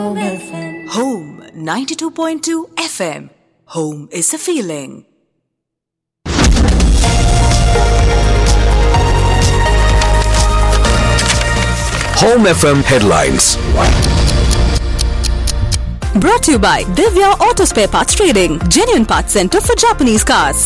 Home 92.2 FM. Home is a feeling. Home FM headlines. Brought to you by Divya Auto Spare Parts Trading, genuine parts center for Japanese cars.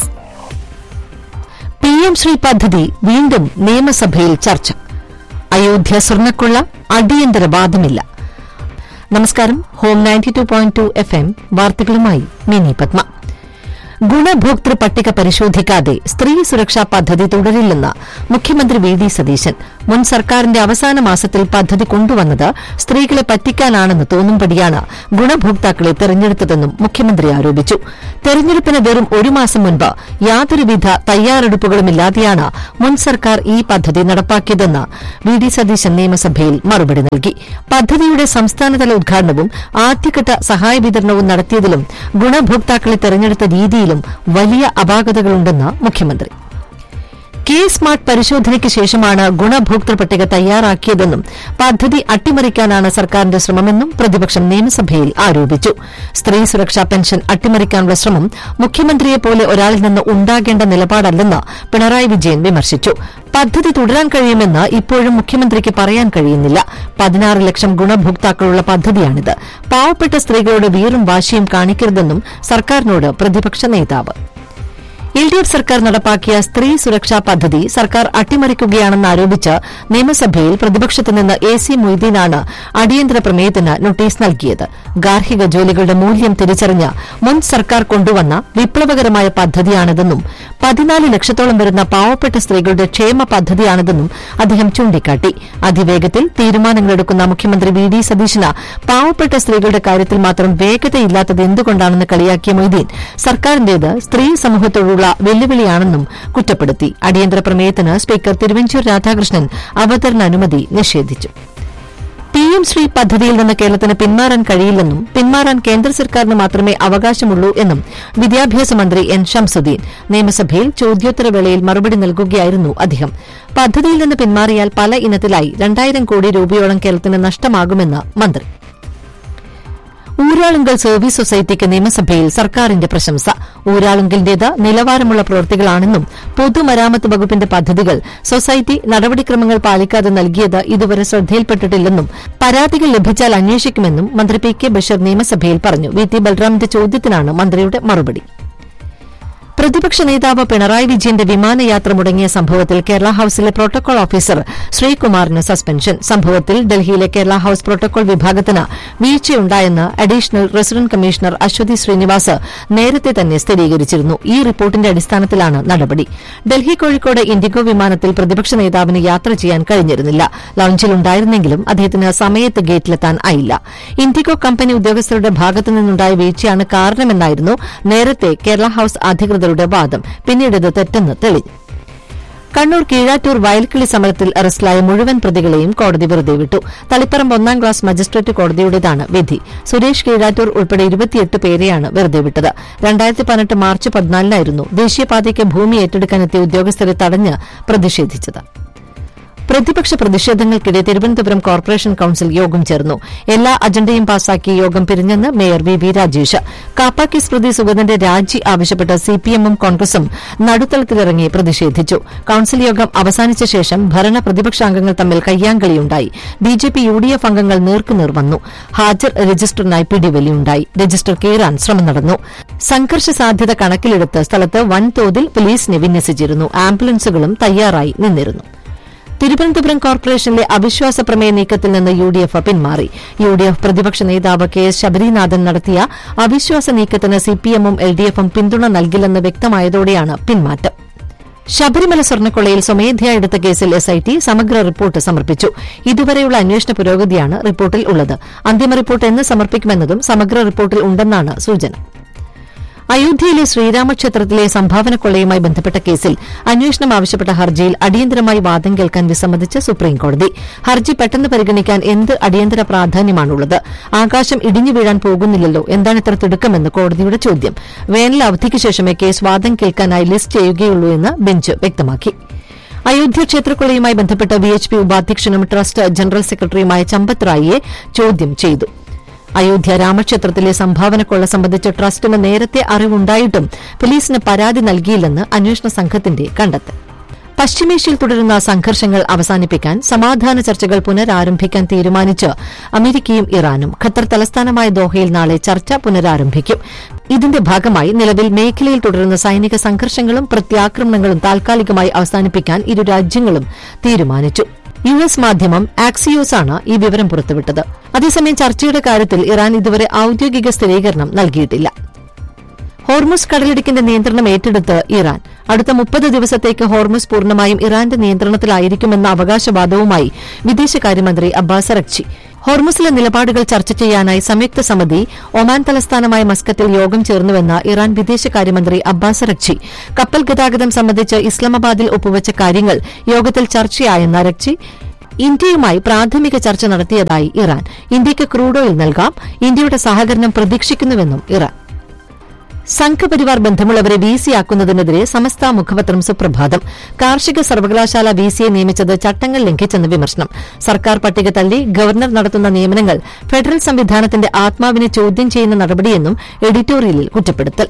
P M Shri പദ്ധതി വീണ്ടും നിയമസഭയിൽ ചർച്ച അയോധ്യ സ്വർണ്ണക്കൊള്ള അടിയന്തര വാദമില്ല നമസ്കാരം home ninety two point two F M വാർത്തകളുമായി മിനി പത്മ ഗുണഭോക്തൃ പട്ടിക പരിശോധിക്കാതെ സ്ത്രീ സുരക്ഷാ പദ്ധതി തുടരില്ലെന്ന് മുഖ്യമന്ത്രി വി ഡി സതീശൻ മുൻ സർക്കാരിന്റെ അവസാന മാസത്തിൽ പദ്ധതി കൊണ്ടുവന്നത് സ്ത്രീകളെ പറ്റിക്കാനാണെന്ന് തോന്നുംപടിയാണ് ഗുണഭോക്താക്കളെ തെരഞ്ഞെടുത്തതെന്നും മുഖ്യമന്ത്രി ആരോപിച്ചു തെരഞ്ഞെടുപ്പിന് വെറും ഒരു മാസം മുൻപ് യാതൊരുവിധ തയ്യാറെടുപ്പുകളുമില്ലാതെയാണ് മുൻ സർക്കാർ ഈ പദ്ധതി നടപ്പാക്കിയതെന്ന് വി ഡി സതീശൻ നിയമസഭയിൽ മറുപടി നൽകി പദ്ധതിയുടെ സംസ്ഥാനതല ഉദ്ഘാടനവും ആദ്യഘട്ട സഹായ വിതരണവും നടത്തിയതിലും ഗുണഭോക്താക്കളെ തെരഞ്ഞെടുത്ത രീതിയിലും വലിയ അപാകതകളുണ്ടെന്ന് മുഖ്യമന്ത്രി കെ സ്മാർട്ട് പരിശോധനയ്ക്ക് ശേഷമാണ് ഗുണഭോക്തൃ പട്ടിക തയ്യാറാക്കിയതെന്നും പദ്ധതി അട്ടിമറിക്കാനാണ് സർക്കാരിന്റെ ശ്രമമെന്നും പ്രതിപക്ഷം നിയമസഭയിൽ ആരോപിച്ചു സ്ത്രീ സുരക്ഷാ പെൻഷൻ അട്ടിമറിക്കാനുള്ള ശ്രമം മുഖ്യമന്ത്രിയെപ്പോലെ ഒരാളിൽ നിന്ന് ഉണ്ടാകേണ്ട നിലപാടല്ലെന്ന് പിണറായി വിജയൻ വിമർശിച്ചു പദ്ധതി തുടരാൻ കഴിയുമെന്ന് ഇപ്പോഴും മുഖ്യമന്ത്രിക്ക് പറയാൻ കഴിയുന്നില്ല പതിനാറ് ലക്ഷം ഗുണഭോക്താക്കളുള്ള പദ്ധതിയാണിത് പാവപ്പെട്ട സ്ത്രീകളുടെ വീറും വാശിയും കാണിക്കരുതെന്നും സർക്കാരിനോട് പ്രതിപക്ഷ നേതാവ് എൽ ഡി എഫ് സർക്കാർ നടപ്പാക്കിയ സ്ത്രീ സുരക്ഷാ പദ്ധതി സർക്കാർ അട്ടിമറിക്കുകയാണെന്ന് ആരോപിച്ച് നിയമസഭയിൽ പ്രതിപക്ഷത്തു നിന്ന് എ സി മൊയ്തീനാണ് അടിയന്തര പ്രമേയത്തിന് നോട്ടീസ് നൽകിയത് ഗാർഹിക ജോലികളുടെ മൂല്യം തിരിച്ചറിഞ്ഞ് മുൻ സർക്കാർ കൊണ്ടുവന്ന വിപ്ലവകരമായ പദ്ധതിയാണിതെന്നും പതിനാല് ലക്ഷത്തോളം വരുന്ന പാവപ്പെട്ട സ്ത്രീകളുടെ ക്ഷേമ പദ്ധതിയാണിതെന്നും അദ്ദേഹം ചൂണ്ടിക്കാട്ടി അതിവേഗത്തിൽ തീരുമാനങ്ങളെടുക്കുന്ന മുഖ്യമന്ത്രി വി ഡി സതീശന് പാവപ്പെട്ട സ്ത്രീകളുടെ കാര്യത്തിൽ മാത്രം വേഗതയില്ലാത്തത് എന്തുകൊണ്ടാണെന്ന് കളിയാക്കിയ മൊയ്തീൻ സർക്കാരിന്റേത് സ്ത്രീ സമൂഹത്തോടുള്ള വെല്ലുവിളിയാണെന്നും കുറ്റപ്പെടുത്തി അടിയന്തര പ്രമേയത്തിന് സ്പീക്കർ തിരുവഞ്ചൂർ രാധാകൃഷ്ണൻ അവതരണ അനുമതി നിഷേധിച്ചു പി എം ശ്രീ പദ്ധതിയിൽ നിന്ന് കേരളത്തിന് പിന്മാറാൻ കഴിയില്ലെന്നും പിന്മാറാൻ കേന്ദ്ര സർക്കാരിന് മാത്രമേ അവകാശമുള്ളൂ എന്നും വിദ്യാഭ്യാസ മന്ത്രി എൻ ഷംസുദ്ദീൻ നിയമസഭയിൽ ചോദ്യോത്തരവേളയിൽ മറുപടി നൽകുകയായിരുന്നു അദ്ദേഹം പദ്ധതിയിൽ നിന്ന് പിന്മാറിയാൽ പല ഇനത്തിലായി രണ്ടായിരം കോടി രൂപയോളം കേരളത്തിന് നഷ്ടമാകുമെന്ന് മന്ത്രി ഊരാളുങ്കൽ സർവീസ് സൊസൈറ്റിക്ക് നിയമസഭയിൽ സർക്കാരിന്റെ പ്രശംസ ഊരാളുങ്കലിന്റേത് നിലവാരമുള്ള പ്രവൃത്തികളാണെന്നും പൊതുമരാമത്ത് വകുപ്പിന്റെ പദ്ധതികൾ സൊസൈറ്റി നടപടിക്രമങ്ങൾ പാലിക്കാതെ നൽകിയത് ഇതുവരെ ശ്രദ്ധയിൽപ്പെട്ടിട്ടില്ലെന്നും പരാതികൾ ലഭിച്ചാൽ അന്വേഷിക്കുമെന്നും മന്ത്രി പി കെ ബഷീർ നിയമസഭയിൽ പറഞ്ഞു വി ടി ബൽറാമിന്റെ ചോദ്യത്തിനാണ് മന്ത്രിയുടെ മറുപടി പ്രതിപക്ഷ നേതാവ് പിണറായി വിജയന്റെ വിമാനയാത്ര മുടങ്ങിയ സംഭവത്തിൽ കേരള ഹൌസിലെ പ്രോട്ടോകോൾ ഓഫീസർ ശ്രീകുമാറിന് സസ്പെൻഷൻ സംഭവത്തിൽ ഡൽഹിയിലെ കേരള ഹൌസ് പ്രോട്ടോകോൾ വിഭാഗത്തിന് വീഴ്ചയുണ്ടായെന്ന് additional resident commissioner Ashwathi Srinivas നേരത്തെ തന്നെ സ്ഥിരീകരിച്ചിരുന്നു ഈ റിപ്പോർട്ടിന്റെ അടിസ്ഥാനത്തിലാണ് നടപടി ഡൽഹി കോഴിക്കോട് ഇൻഡിഗോ വിമാനത്തിൽ പ്രതിപക്ഷ നേതാവിന് യാത്ര ചെയ്യാൻ കഴിഞ്ഞിരുന്നില്ല ലോഞ്ചിലുണ്ടായിരുന്നെങ്കിലും അദ്ദേഹത്തിന് സമയത്ത് ഗേറ്റിലെത്താൻ ആയില്ല ഇൻഡിഗോ കമ്പനി ഉദ്യോഗസ്ഥരുടെ ഭാഗത്തു നിന്നുണ്ടായ വീഴ്ചയാണ് കാരണമെന്നായിരുന്നു നേരത്തെ കേരള ഹൌസ് അധികൃതരുടെ വാദം പിന്നീട് ഇത് തെറ്റെന്ന് തെളിഞ്ഞു കണ്ണൂർ കീഴാറ്റൂർ വയൽക്കിളി സമരത്തിൽ അറസ്റ്റിലായ മുഴുവൻ പ്രതികളെയും കോടതി വെറുതെ വിട്ടു തളിപ്പറമ്പ് ഒന്നാം ക്ലാസ് മജിസ്ട്രേറ്റ് കോടതിയുടേതാണ് വിധി സുരേഷ് കീഴാറ്റൂർ ഉൾപ്പെടെ ഇരുപത്തിയെട്ട് പേരെയാണ് വെറുതെ വിട്ടത് രണ്ടായിരത്തി പതിനെട്ട് മാർച്ച് പതിനാലിനായിരുന്നു ദേശീയപാതയ്ക്ക് ഭൂമി ഏറ്റെടുക്കാനെത്തിയ ഉദ്യോഗസ്ഥരെ തടഞ്ഞ് പ്രതിഷേധിച്ചത് പ്രതിപക്ഷ പ്രതിഷേധങ്ങൾക്കിടെ തിരുവനന്തപുരം കോർപ്പറേഷൻ കൌൺസിൽ യോഗം ചേർന്നു എല്ലാ അജണ്ടയും പാസാക്കി യോഗം പിരിഞ്ഞെന്ന് മേയർ വി വി രാജേഷ് കാപ്പാക്കേസ് പ്രതി സുഗതന്റെ രാജി ആവശ്യപ്പെട്ട് സിപിഎമ്മും കോൺഗ്രസും നടുത്തളത്തിലിറങ്ങി പ്രതിഷേധിച്ചു കൌൺസിൽ യോഗം അവസാനിച്ച ശേഷം ഭരണ പ്രതിപക്ഷാംഗങ്ങൾ തമ്മിൽ കയ്യാങ്കളിയുണ്ടായി ബിജെപി യു ഡി എഫ് അംഗങ്ങൾ നേർക്കുനേർ വന്നു ഹാജർ രജിസ്റ്ററിനായി പിടിവലിയുണ്ടായി രജിസ്റ്റർ കീറാൻ ശ്രമം നടന്നു സംഘർഷ സാധ്യത കണക്കിലെടുത്ത് സ്ഥലത്ത് വൻതോതിൽ പോലീസിനെ വിന്യസിച്ചിരുന്നു ആംബുലൻസുകളും തയ്യാറായി നിന്നിരുന്നു തിരുവനന്തപുരം കോർപ്പറേഷനിലെ അവിശ്വാസ പ്രമേയ നീക്കത്തിൽ നിന്ന് യു ഡി എഫ് പിന്മാറി യു ഡി എഫ് പ്രതിപക്ഷ നേതാവ് കെ എസ് ശബരിനാഥൻ നടത്തിയ അവിശ്വാസ നീക്കത്തിന് സിപിഎമ്മും എൽ ഡി എഫും പിന്തുണ നൽകില്ലെന്ന് വ്യക്തമായതോടെയാണ് പിന്മാറ്റം ശബരിമല സ്വർണ്ണക്കൊള്ളയിൽ സ്വമേധയാ എടുത്ത കേസിൽ എസ്ഐടി സമഗ്ര റിപ്പോർട്ട് സമർപ്പിച്ചു ഇതുവരെയുള്ള അന്വേഷണ പുരോഗതിയാണ് റിപ്പോർട്ടിൽ ഉള്ളത് അന്തിമ റിപ്പോർട്ട് എന്ന് സമർപ്പിക്കുമെന്നതും സമഗ്ര റിപ്പോർട്ടിൽ ഉണ്ടെന്നാണ് സൂചന അയോധ്യയിലെ ശ്രീരാമക്ഷേത്രത്തിലെ സംഭാവന കൊള്ളയുമായി ബന്ധപ്പെട്ട കേസിൽ അന്വേഷണം ആവശ്യപ്പെട്ട ഹർജിയിൽ അടിയന്തരമായി വാദം കേൾക്കാൻ വിസമ്മതിച്ച് സുപ്രീംകോടതി ഹർജി പെട്ടെന്ന് പരിഗണിക്കാൻ എന്ത് അടിയന്തര പ്രാധാന്യമാണുള്ളത് ആകാശം ഇടിഞ്ഞു വീഴാൻ പോകുന്നില്ലല്ലോ എന്താണ് ഇത്ര തിടുക്കമെന്ന് കോടതിയുടെ ചോദ്യം വേനൽ അവധിക്ക് ശേഷമേ കേസ് വാദം കേൾക്കാനായി ലിസ്റ്റ് ചെയ്യുകയുള്ളൂ എന്ന് ബെഞ്ച് വ്യക്തമാക്കി അയോധ്യ ക്ഷേത്രക്കൊള്ളയുമായി ബന്ധപ്പെട്ട് വി എച്ച് പി ഉപാധ്യക്ഷനും ട്രസ്റ്റ് ജനറൽ സെക്രട്ടറിയുമായ ചമ്പത് റായിയെ ചോദ്യം ചെയ്തു അയോധ്യ രാമക്ഷേത്രത്തിലെ സംഭാവനക്കൊള്ള സംബന്ധിച്ച് ട്രസ്റ്റിന് നേരത്തെ അറിവുണ്ടായിട്ടും പോലീസിന് പരാതി നൽകിയില്ലെന്ന് അന്വേഷണ സംഘത്തിന്റെ കണ്ടെത്തൽ പശ്ചിമേഷ്യയിൽ തുടരുന്ന സംഘർഷങ്ങൾ അവസാനിപ്പിക്കാൻ സമാധാന ചർച്ചകൾ പുനരാരംഭിക്കാൻ തീരുമാനിച്ച് അമേരിക്കയും ഇറാനും ഖത്തർ തലസ്ഥാനമായ ദോഹയിൽ നാളെ ചർച്ച പുനരാരംഭിക്കും ഇതിന്റെ ഭാഗമായി നിലവിൽ മേഖലയിൽ തുടരുന്ന സൈനിക സംഘർഷങ്ങളും പ്രത്യാക്രമണങ്ങളും താൽക്കാലികമായി അവസാനിപ്പിക്കാൻ ഇരു രാജ്യങ്ങളും തീരുമാനിച്ചു യു എസ് മാധ്യമം ആക്സിയോസ് ആണ് ഈ വിവരം പുറത്തുവിട്ടത് അതേസമയം ചർച്ചയുടെ കാര്യത്തിൽ ഇറാൻ ഇതുവരെ ഔദ്യോഗിക സ്ഥിരീകരണം നൽകിയിട്ടില്ല ഹോർമുസ് കടലിടുക്കിന്റെ നിയന്ത്രണം ഏറ്റെടുത്ത് ഇറാൻ അടുത്ത മുപ്പത് ദിവസത്തേക്ക് ഹോർമുസ് പൂർണ്ണമായും ഇറാന്റെ നിയന്ത്രണത്തിലായിരിക്കുമെന്ന അവകാശവാദവുമായി വിദേശകാര്യമന്ത്രി അബ്ബാസ് അറക്ചി ഹോർമുസിലെ നിലപാടുകൾ ചർച്ച ചെയ്യാനായി സംയുക്ത സമിതി ഒമാൻ തലസ്ഥാനമായ മസ്കത്തിൽ യോഗം ചേർന്നുവെന്ന് ഇറാൻ വിദേശകാര്യമന്ത്രി അബ്ബാസ് അറക്ചി കപ്പൽ ഗതാഗതം സംബന്ധിച്ച് ഇസ്ലാമാബാദിൽ ഒപ്പുവച്ച കാര്യങ്ങൾ യോഗത്തിൽ ചർച്ചയായെന്ന് അറക്ചി ഇന്ത്യയുമായി പ്രാഥമിക ചർച്ച നടത്തിയതായി ഇറാൻ ഇന്ത്യയ്ക്ക് ക്രൂഡ് ഓയിൽ നൽകാം ഇന്ത്യയുടെ സഹകരണം പ്രതീക്ഷിക്കുന്നുവെന്നും ഇറാൻ സംഘപരിവാർ ബന്ധമുള്ളവരെ വിസിയാക്കുന്നതിനെതിരെ സമസ്ത മുഖപത്രം സുപ്രഭാതം കാർഷിക സർവകലാശാല വിസിയെ നിയമിച്ചത് ചട്ടങ്ങൾ ലംഘിച്ചെന്ന് വിമർശനം സർക്കാർ പട്ടിക തള്ളി ഗവർണർ നടത്തുന്ന നിയമനങ്ങൾ ഫെഡറൽ സംവിധാനത്തിന്റെ ആത്മാവിനെ ചോദ്യം ചെയ്യുന്ന നടപടിയെന്നും എഡിറ്റോറിയലിൽ കുറ്റപ്പെടുത്തൽ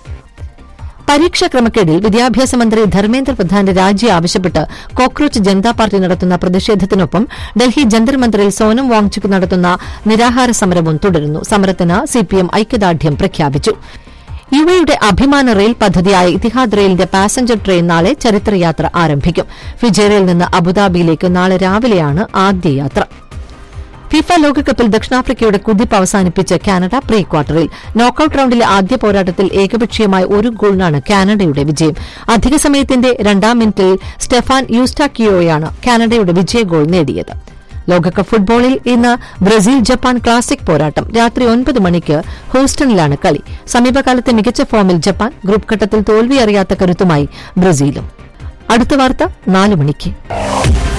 പരീക്ഷാ ക്രമക്കേടിൽ വിദ്യാഭ്യാസ മന്ത്രി ധർമ്മേന്ദ്ര പ്രധാന്റെ രാജി ആവശ്യപ്പെട്ട് കോക്രോച്ച് ജനതാ പാർട്ടി നടത്തുന്ന പ്രതിഷേധത്തിനൊപ്പം ഡൽഹി ജന്തർ മന്ദിറിൽ സോനം വാങ്ചുക് നടത്തുന്ന നിരാഹാര സമരവും തുടരുന്നു സമരത്തിന് സിപിഎം ഐക്യദാർഢ്യം പ്രഖ്യാപിച്ചു യുഎയുടെ അഭിമാന റെയിൽ പദ്ധതിയായ ഇത്തിഹാദ് റെയിലിന്റെ പാസഞ്ചർ ട്രെയിൻ നാളെ ചരിത്രയാത്ര ആരംഭിക്കും ഫിജേറയിൽ നിന്ന് അബുദാബിയിലേക്ക് നാളെ രാവിലെയാണ് ആദ്യ യാത്ര ഫിഫ ലോകകപ്പിൽ ദക്ഷിണാഫ്രിക്കയുടെ കുതിപ്പ് അവസാനിപ്പിച്ച് കാനഡ പ്രീ ക്വാർട്ടറിൽ നോക്കൌട്ട് റൌണ്ടിലെ ആദ്യ പോരാട്ടത്തിൽ ഏകപക്ഷീയമായ ഒരു ഗോളിനാണ് കാനഡയുടെ വിജയം അധിക സമയത്തിന്റെ രണ്ടാം മിനിറ്റിൽ സ്റ്റെഫാൻ യൂസ്റ്റാക്കിയോയാണ് കാനഡയുടെ വിജയ ഗോൾ നേടിയത് ലോകകപ്പ് ഫുട്ബോളിൽ ഇന്ന് ബ്രസീൽ ജപ്പാൻ ക്ലാസിക് പോരാട്ടം രാത്രി ഒൻപത് മണിക്ക് ഹൂസ്റ്റണിലാണ് കളി സമീപകാലത്തെ മികച്ച ഫോമിൽ ജപ്പാൻ ഗ്രൂപ്പ് ഘട്ടത്തിൽ തോൽവി അറിയാത്ത കരുത്തുമായി ബ്രസീലും അടുത്ത വാർത്ത നാല് മണിക്ക്